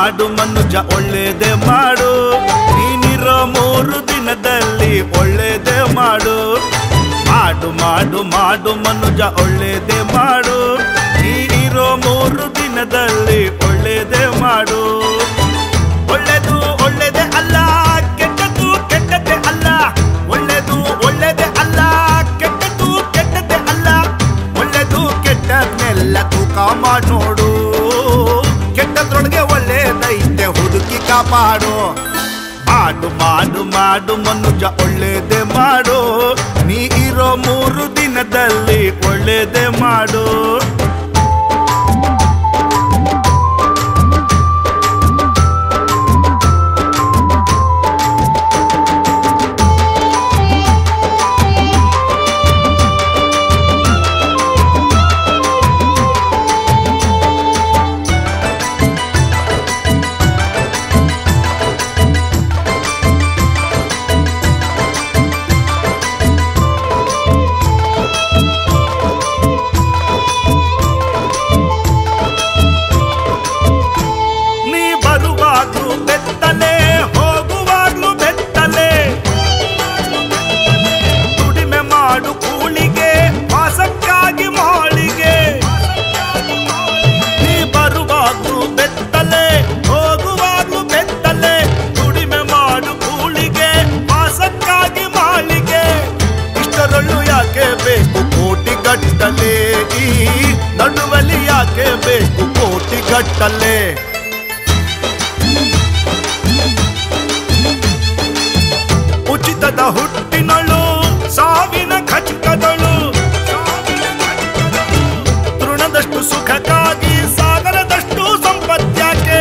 ಮಾಡು ಮನುಜ ಒಳ್ಳೇದೇ ಮಾಡು ನೀನಿರೋ ಮೂರು ದಿನದಲ್ಲಿ ಒಳ್ಳೇದೇ ಮಾಡು ಮಾಡು ಮಾಡು ಮಾಡು ಮನುಜ ಒಳ್ಳೇದೇ ಮಾಡು ನೀನಿರೋ ಮೂರು ದಿನದಲ್ಲಿ ಒಳ್ಳೇದೇ ಮಾಡು ಒಳ್ಳೆದು ಒಳ್ಳೆದೇ ಅಲ್ಲ ಕೆಟ್ಟದ್ದು ಕೆಟ್ಟದ್ದೇ ಅಲ್ಲ ಒಳ್ಳೆದು ಒಳ್ಳೆದೇ ಅಲ್ಲ ಕೆಟ್ಟದ್ದು ಕೆಟ್ಟದ್ದೇ ಅಲ್ಲ ಒಳ್ಳೆದು ಕೆಟ್ಟದ್ನೆಲ್ಲ ತೂಕ ಮಾಡಿ ನೋಡು ಕೆಟ್ಟದ್ರೊಳಗೆ ಒಳ್ಳೆದೈತೆ ಹುಡುಕಿ ಕಾಪಾಡು ಮಾಡು ಮಾಡು ಮಾಡು ಮನುಜ ಒಳ್ಳೇದೇ ಮಾಡು ನೀ ಇರೋ ಮೂರು ದಿನದಲ್ಲಿ ಒಳ್ಳೇದೇ ಮಾಡು ನೀ ಬರುವಾಗ್ಲೂ ಬೆತ್ತಲೆ ಹೋಗುವಾಗ್ಲೂ ಬೆತ್ತಲೆ ದುಡಿಮೆ ಮಾಡು ಕೂಳಿಗೆ ವಾಸಕ್ಕಾಗಿ ಮಾಳಿಗೆ ನೀ ಬರುವಾಗ್ಲೂ ಬೆತ್ತಲೆ ಹೋಗುವಾಗ್ಲೂ ಬೆತ್ತಲೆ ದುಡಿಮೆ ಮಾಡು ಕೂಳಿಗೆ ವಾಸಕ್ಕಾಗಿ ಮಾಳಿಗೆ ಇಷ್ಟರಲ್ಲೂ ಯಾಕೆ ಬೇಕು ಕೋಟಿ ಗಟ್ಟಲೆ ಈ ನಡುವಲ್ಲಿ ಯಾಕೆ ಬೇಕು ಕೋಟಿ ಗಟ್ಟಲೆ ಉಚಿತದ ಹುಟ್ಟಿನಳು ಸಾವಿನ ಖಚಿತದಳು ತೃಣದಷ್ಟು ಸುಖಕ್ಕಾಗಿ ಸಾಗರದಷ್ಟು ಸಂಪತ್ಯಾಕೆ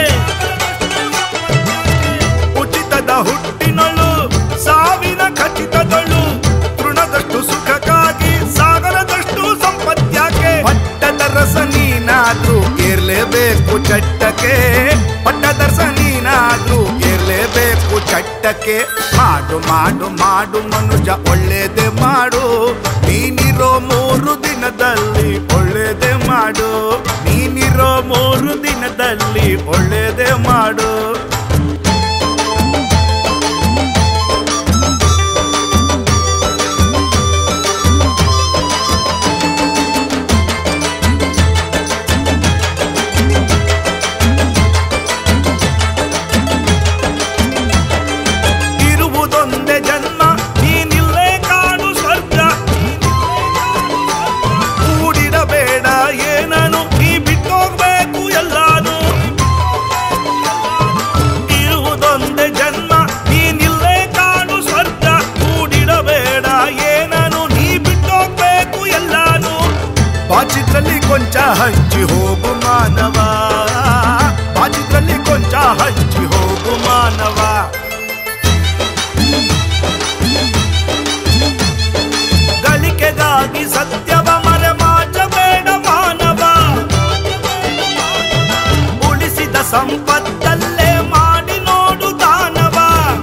ಉಚಿತದ ಹುಟ್ಟಿನಳು ಸಾವಿನ ಖಚಿತದಳು ತೃಣದಷ್ಟು ಸುಖಕ್ಕಾಗಿ ಸಾಗರದಷ್ಟು ಸಂಪತ್ಯಾಕೆ ಪಟ್ಟದ ರಸ ನೀನಾದ್ರೂ ಏರ್ಲೇಬೇಕು ಚಟ್ಟಕ್ಕೆ ಪಟ್ಟದ ರಸ ನೀನಾದ್ರೂ ಏರ್ಲೇಬೇಕು ಚಟ್ಟಕ್ಕೆ ಮಾಡು ಮಾಡು ಮಾಡು ಮನುಜ ಒಳ್ಳೇದೇ ಮಾಡು ನೀನಿರೋ ಮೂರು ದಿನದಲ್ಲಿ ಒಳ್ಳೇದೇ ಮಾಡು ನೀನಿರೋ ಮೂರು ದಿನದಲ್ಲಿ ಒಳ್ಳೇದೇ ಮಾಡು ಇರುವುದೊಂದೇ ಜನ್ಮ ನೀನಿಲ್ಲೇ ಕಾಡು ಸ್ವರ್ಗ ಕೂಡಿಡಬೇಡ ಏನನು ನೀ ಬಿಟ್ಟೋಗ್ಬೇಕು ಎಲ್ಲಾನು ಇರುವುದೊಂದೇ ಜನ್ಮ ನೀನಿಲ್ಲೇ ಕಾಡು ಸ್ವರ್ಗ ಕೂಡಿಡಬೇಡ ಏನನು ನೀ ಬಿಟ್ಟೋಗ್ಬೇಕು ಎಲ್ಲಾನು ಬಾಚಿದ್ರಲ್ಲಿ ಕೊಂಚ ಹಂಚಿ ಹೋಗು ಮಾನವ ಬಾಚಿದ್ರಲ್ಲಿ ಕೊಂಚ ಹಂಚಿ ಹೋಗು ಮಾನವ ಗಳಿಕೆಗಾಗಿ ಸತ್ಯವ ಮರೆಮಾಚಬೇಡ ಮಾನವ ಉಳಿಸಿದ ಸಂಪತ್ತಲ್ಲೇ ಮಾಡಿ ನೋಡು ದಾನವ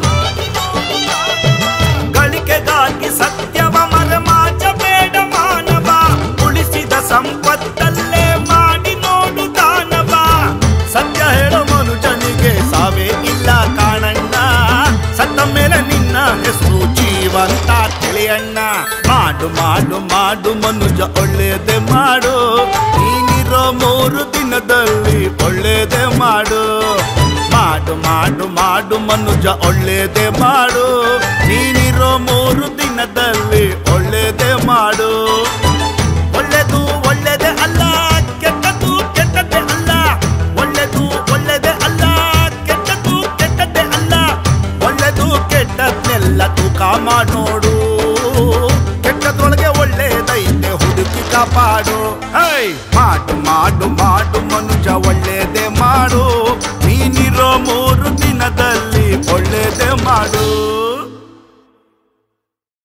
ಗಳಿಕೆಗಾಗಿ ಸತ್ಯವ ಮರೆಮಾಚಬೇಡ ಮಾನವ ಉಳಿಸಿದ ಸಂಪತ್ತಲ್ಲೇ ಮಾಡಿ ನೋಡು ದಾನವ ಸತ್ಯ ಹೇಳೋ ಮನುಜನಿಗೆ ಸಾವೇ ಇಲ್ಲ ಕಾಣಣ್ಣ ಸತ್ತ ಮೇಲೆ ನಿನ್ನ ಹೆಸರು ಜೀವಂತ ತಿಳಿಯಣ್ಣ ಮಾಡು ಮಾಡು ಮಾಡು ಮನುಜ ಒಳ್ಳೇದೇ ಮಾಡು ನೀನಿರೋ ಮೂರು ದಿನದಲ್ಲಿ ಒಳ್ಳೇದೇ ಮಾಡು ಮಾಡು ಮಾಡು ಮಾಡು ಮನುಜ ಒಳ್ಳೇದೇ ಮಾಡು ನೀನಿರೋ ಮೂರು ದಿನದಲ್ಲಿ ಒಳ್ಳೇದೇ ಮಾಡು ಒಳ್ಳೆದು ಒಳ್ಳೆದೇ ಅಲ್ಲ ಕೆಟ್ಟದ್ದು ಕೆಟ್ಟದ್ದೇ ಅಲ್ಲ ಒಳ್ಳೆದು ಒಳ್ಳೆದೇ ಅಲ್ಲ ಕೆಟ್ಟದ್ದು ಕೆಟ್ಟದ್ದೇ ಅಲ್ಲ ಒಳ್ಳೆದು ಕೆಟ್ಟದ್ನೆಲ್ಲ ತೂಕ ಮಾಡಿ ನೋಡು ಕೆಟ್ಟದ್ರೊಳಗೆ ಒಳ್ಳೇದೈತೆ ಹುಡುಕಿ ಕಾಪಾಡು ಹೈ ಮಾಡು ಮಾಡು ಮಾಡು ಮನುಜ ಒಳ್ಳೇದೇ ಮಾಡು ನೀನಿರೋ ಮೂರು ದಿನದಲ್ಲಿ ಒಳ್ಳೇದೇ ಮಾಡು